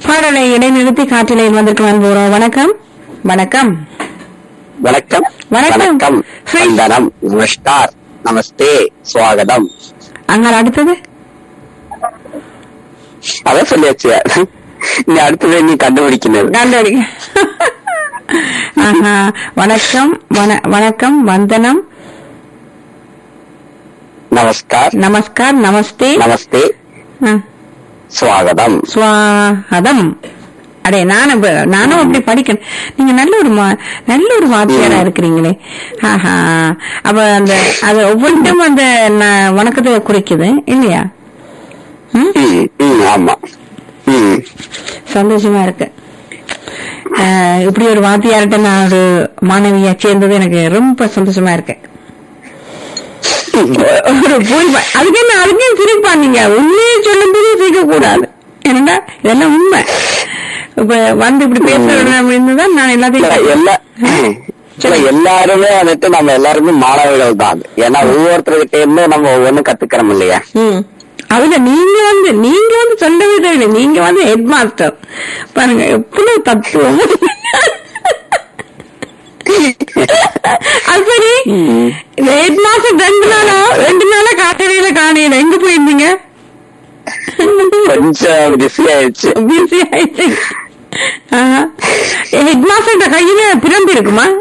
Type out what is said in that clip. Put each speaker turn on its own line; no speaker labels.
பாடலை இடைநிறுத்தி காற்றிலையில் வந்திருக்க போறோம் வணக்கம் வணக்கம்
வணக்கம்
வணக்கம்.
வணக்கம்
Hi.
வந்தனம் நமஸ்கார் நமஸ்தே சுவாகதம்
அங்க அடுத்தது
அதான் சொல்லியாச்சு நீ அடுத்தது நீ கண்டுபிடிக்கணும்
கண்டடி ஆஹா வணக்கம் வண- வணக்கம் வந்தனம்
நமஸ்கார்
நமஸ்கார் நமஸ்தே
நமஸ்தே
ஆ,
சுவாகதம்
சுவாகதம் அடே நானும் இப்ப- நானும் அப்படி படிக்கணும் நீங்க நல்ல ஒரு மா- நல்ல ஒரு வாத்தியாரா இருக்கிறீங்களே ஆஹா அப்ப அந்த அது ஒவ்வொன்றும் அந்த ந- வணக்கத்தை குறிக்குது இல்லையா ம்?
ம், ம், ஆமா ம்
சந்தோஷமா இருக்கு ஆஹ், இப்படி ஒரு வாத்தியார்கிட்ட நான் ஒரு மாணவியா சேர்ந்தது எனக்கு ரொம்ப சந்தோஷமா இருக்கு ஒரு போய் பா- அதுக்கு என்ன அதுக்கு ஏன் சிரிப்பாங்க உண்மையை சொல்லும் போது சிரிக்க கூடாது என்னடா இதெல்லாம் உண்மை இப்ப வந்து இப்படி பேசுறேன் அப்படின்னு தான் நான்
இல்ல,
எல்லாத்தையும்
எல்லா இல்ல, எல்லாருமே வந்துட்டு நம்ம எல்லாருமே மாணவர்கள் தான் ஏன்னா ஒவ்வொருத்தர்கிட்ட இருந்து நம்ம ஒவ்வொன்னும் கத்துக்கிறோம் இல்லையா
ம். அதுல நீங்க வந்து நீங்க வந்து சொல்ல விதம் இல்லை நீங்க வந்து ஹெட் மாஸ்டர் பாருங்க எவ்வளவு தத்துவம் அது சரி இந்த ஹெட் மாஸ்டர் ரெண்டு நாளா ரெண்டு நாளா காட்டறையில காணையில எங்க போயிருந்தீங்க
கொஞ்சம் பிஸி ஆயிடுச்சு
பிஸி ஆயிட்டு ஹெட் மாஸ்டர் கையில பிரம்பு இருக்குமா